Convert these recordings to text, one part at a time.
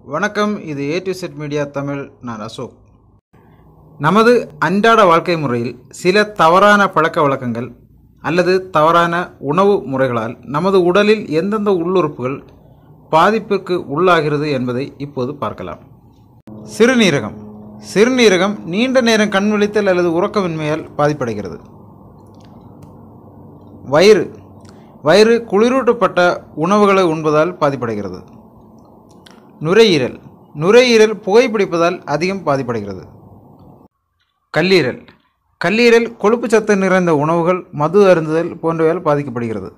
வணக்கம் இது A to Z media Tamil நான் அசோக் நமது அன்றாட வாழ்க்கை முறையில் சில தவறான பழக்க வழக்கங்கள் அல்லது தவறான உணவு முறைகளால் நமது உடலில் எந்தெந்த உள்ளுறுப்புகள் பாதிப்பிற்கு உள்ளாகிறது என்பதை இப்போது பார்க்கலாம் சிறுநீரகம் சிறுநீரகம் நீண்ட நேரம் கண் விழித்தல் அல்லது உறக்கமின்மையால் பாதிப்படைகிறது வயிறு வயிறு குளிரூட்டப்பட்ட உணவுகளை உண்பதால் பாதிப்படைகிறது நுரையீரல் நுரையீரல் புகைப்பிடிப்பதால் அதிகம் பாதிப்படைகிறது கல்லீரல் கல்லீரல் கொழுப்பு சத்து நிறைந்த உணவுகள் மது அருந்துதல் போன்றவையால் பாதிக்கப்படுகிறது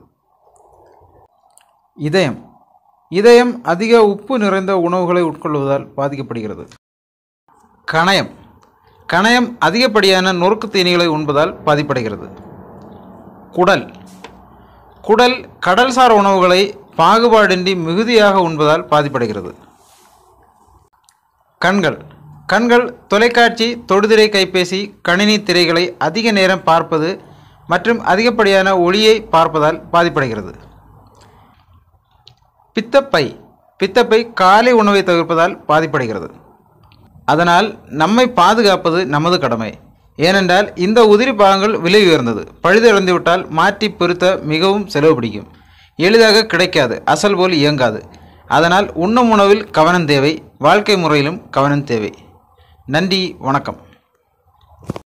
இதயம் இதயம் அதிக உப்பு நிறைந்த உணவுகளை உட்கொள்வதால் பாதிக்கப்படுகிறது கணையம் கணையம் அதிகப்படியான நொறுக்கு தீனிகளை உண்பதால் பாதிப்படைகிறது குடல் குடல் கடல்சார் உணவுகளை பாகுபாடின்றி மிகுதியாக உண்பதால் பாதிப்படைகிறது கண்கள் கண்கள் தொலைக்காட்சி தொடுதிரை கைபேசி கணினி திரைகளை அதிக நேரம் பார்ப்பது மற்றும் அதிகப்படியான ஒளியை பார்ப்பதால் பாதிப்படைகிறது பித்தப்பை பித்தப்பை காலை உணவை தவிர்ப்பதால் பாதிப்படைகிறது அதனால் நம்மை பாதுகாப்பது நமது கடமை ஏனென்றால் இந்த உதிரி பாகங்கள் விலை உயர்ந்தது பழுதடைந்து விட்டால் மாற்றி பொருத்த மிகவும் செலவு பிடிக்கும் எளிதாக கிடைக்காது அசல் போல் இயங்காது அதனால் உண்ணும் உணவில் கவனம் தேவை வாழ்க்கை முறையிலும் கவனம் தேவை நன்றி வணக்கம்